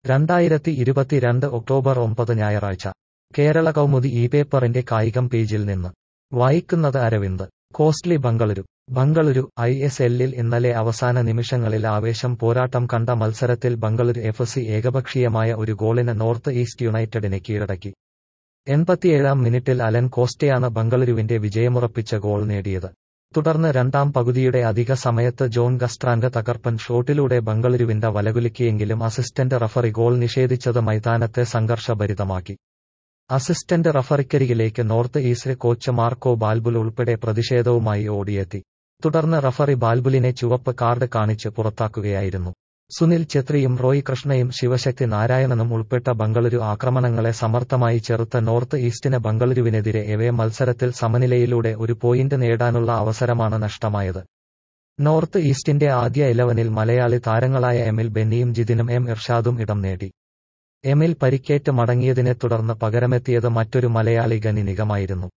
രണ്ടായിരത്തി ഇരുപത്തിരണ്ട് ഒക്ടോബർ ഒമ്പത് ഞായറാഴ്ച കേരള കൗമുദി ഈ പേപ്പറിന്റെ കായികം പേജിൽ നിന്ന് വായിക്കുന്നത് Aravind costly Bengaluru Bengaluru I S എല്ലിൽ ഇന്നലെ അവസാന നിമിഷങ്ങളിൽ ആവേശം പോരാട്ടം കണ്ട മത്സരത്തിൽ ബംഗളൂരു എഫ് സി ഏകപക്ഷീയമായ ഒരു ഗോളിന് നോർത്ത് ഈസ്റ്റ് യുണൈറ്റഡിനെ കീഴടക്കി എൺപത്തിയേഴാം മിനിറ്റിൽ അലൻ കോസ്റ്റയാണ് ബംഗളൂരുവിന്റെ വിജയമുറപ്പിച്ച ഗോൾ നേടിയത് തുടർന്ന് രണ്ടാം പകുതിയുടെ അധിക സമയത്ത് ജോൺ ഗസ്ട്രാൻഡ് തകർപ്പൻ ഷോട്ടിലൂടെ ബംഗളൂരുവിന്റെ വലകുലുക്കിയെങ്കിലും അസിസ്റ്റന്റ് റഫറി ഗോൾ നിഷേധിച്ചത് മൈതാനത്തെ സംഘർഷഭരിതമാക്കി അസിസ്റ്റന്റ് റഫറിക്കരികിലേക്ക് north east coach Marco Balbul ഉൾപ്പെടെ പ്രതിഷേധവുമായി ഓടിയെത്തി തുടർന്ന് റഫറി ബാൽബുലിനെ ചുവപ്പ് കാർഡ് കാണിച്ച് പുറത്താക്കുകയായിരുന്നു സുനിൽ ഛത്രിയും റോയ് കൃഷ്ണയും ശിവശക്തി നാരായണനും ഉൾപ്പെട്ട ബംഗളൂരു ആക്രമണങ്ങളെ സമർത്ഥമായി ചെറുത്ത നോർത്ത് ഈസ്റ്റിന് ബംഗളൂരുവിനെതിരെ എവേ മത്സരത്തിൽ സമനിലയിലൂടെ ഒരു പോയിന്റ് നേടാനുള്ള അവസരമാണ് നഷ്ടമായത് നോർത്ത് ഈസ്റ്റിന്റെ ആദ്യ ഇലവനിൽ മലയാളി താരങ്ങളായ എമിൽ ബെന്നിയും ജിതിനും എം ഇർഷാദും ഇടം നേടി എമിൽ പരിക്കേറ്റ് മടങ്ങിയതിനെ തുടർന്ന് പകരമെത്തിയത് മറ്റൊരു മലയാളി ഗനി നിഗമായിരുന്നു